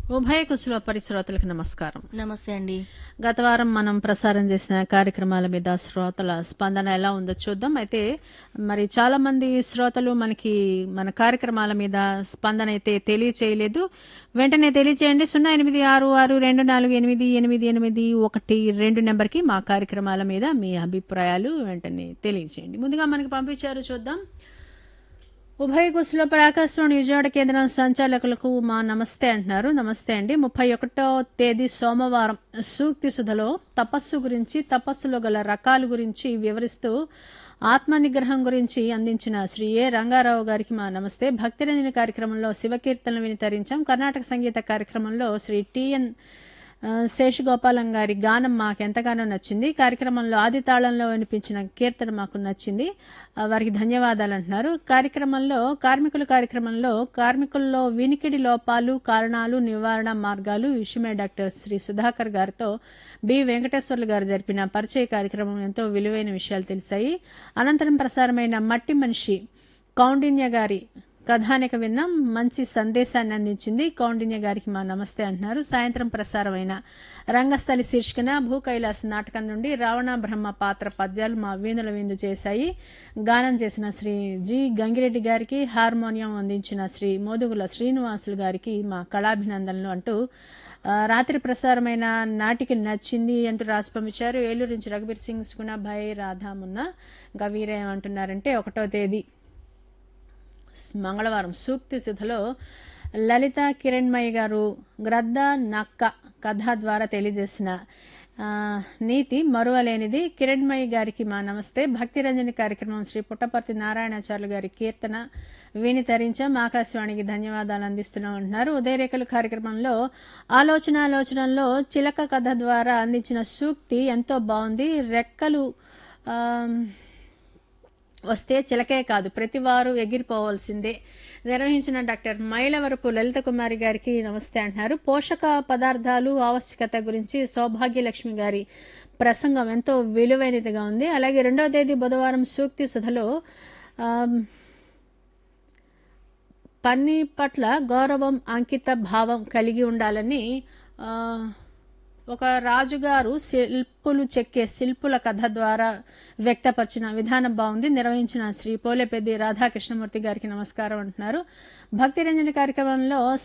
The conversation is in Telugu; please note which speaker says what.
Speaker 1: ఉభయ కుశల పరిశ్రోతలకు నమస్కారం
Speaker 2: నమస్తే అండి
Speaker 1: గత వారం మనం ప్రసారం చేసిన కార్యక్రమాల మీద శ్రోతల స్పందన ఎలా ఉందో చూద్దాం అయితే మరి చాలా మంది శ్రోతలు మనకి మన కార్యక్రమాల మీద స్పందన అయితే తెలియచేయలేదు వెంటనే తెలియచేయండి సున్నా ఎనిమిది ఆరు ఆరు రెండు నాలుగు ఎనిమిది ఎనిమిది ఎనిమిది ఒకటి రెండు నెంబర్కి మా కార్యక్రమాల మీద మీ అభిప్రాయాలు వెంటనే తెలియచేయండి ముందుగా మనకి పంపించారు చూద్దాం ఉభయ కుశల ఆకాశవాణి విజయవాడ కేంద్రం సంచాలకులకు మా నమస్తే అంటున్నారు నమస్తే అండి ముప్పై ఒకటో తేదీ సోమవారం సూక్తి సుధలో తపస్సు గురించి తపస్సులో గల రకాల గురించి వివరిస్తూ ఆత్మ నిగ్రహం గురించి అందించిన శ్రీ ఏ రంగారావు గారికి మా నమస్తే భక్తిరంజని కార్యక్రమంలో శివకీర్తనలు విని తరించాం కర్ణాటక సంగీత కార్యక్రమంలో శ్రీ టిఎన్ ఆ, శేషగోపాలం గారి గానం మాకు ఎంతగానో నచ్చింది కార్యక్రమంలో ఆది తాళంలో వినిపించిన కీర్తన మాకు నచ్చింది ఆ, వారికి ధన్యవాదాలు అంటున్నారు కార్యక్రమంలో కార్మికుల కార్యక్రమంలో కార్మికుల్లో వినికిడి లోపాలు కారణాలు నివారణ మార్గాలు ఈ విషయమై డాక్టర్ శ్రీ సుధాకర్ గారితో బి వెంకటేశ్వర్లు గారు జరిపిన పరిచయ కార్యక్రమం ఎంతో విలువైన విషయాలు తెలిసాయి అనంతరం ప్రసారమైన మట్టి మనిషి కౌండిన్య గారి కథానిక విన్నాం మంచి సందేశాన్ని అందించింది కౌండిన్య గారికి మా నమస్తే అంటున్నారు సాయంత్రం ప్రసారమైన రంగస్థలి శీర్షికన భూ కైలాస నాటకం నుండి రావణ బ్రహ్మ పాత్ర పద్యాలు మా వీణుల విందు చేశాయి గానం చేసిన శ్రీ జి గంగిరెడ్డి గారికి హార్మోనియం అందించిన శ్రీ మోదుగుల శ్రీనివాసులు గారికి మా కళాభినందనలు అంటూ ఆ, రాత్రి ప్రసారమైన నాటికి నచ్చింది అంటూ రాసి పంపించారు ఏలూరు నుంచి రఘుబీర్ సింగ్ సుగుణాభాయ్ రాధామున్న ఇంకా వీరేమంటున్నారంటే ఒకటో తేదీ మంగళవారం సూక్తి సుధలో లలిత కిరణ్మయ్య గారు గ్రద్ద నక్క కథ ద్వారా తెలియజేసిన ఆ, నీతి మరువలేనిది కిరణ్మయ్య గారికి మా నమస్తే భక్తిరంజని కార్యక్రమం శ్రీ పుట్టపర్తి నారాయణాచార్యులు గారి కీర్తన విని తరించాం ఆకాశవాణికి ధన్యవాదాలు అందిస్తున్నాం అంటున్నారు ఉదయరేఖలు కార్యక్రమంలో ఆలోచన ఆలోచనల్లో చిలక కథ ద్వారా అందించిన సూక్తి ఎంతో బాగుంది రెక్కలు ఆ, వస్తే చిలకే కాదు ప్రతివారు ఎగిరిపోవాల్సిందే నిర్వహించిన డాక్టర్ మైలవరపు లలిత కుమారి గారికి నమస్తే అంటున్నారు పోషక పదార్థాలు ఆవశ్యకత గురించి సౌభాగ్యలక్ష్మి గారి ప్రసంగం ఎంతో విలువైనదిగా ఉంది అలాగే రెండవ తేదీ బుధవారం సూక్తి సుధలో ఆమ్, పని పట్ల గౌరవం అంకిత భావం కలిగి ఉండాలని ఆ, ఒక రాజుగారు శిల్పులు చెక్కే శిల్పుల కథ ద్వారా వ్యక్తపరిచిన విధానం బాగుంది నిర్వహించిన శ్రీ పోలేపెద్ది రాధాకృష్ణమూర్తి గారికి నమస్కారం అంటున్నారు భక్తి రంజని కార్యక్రమంలో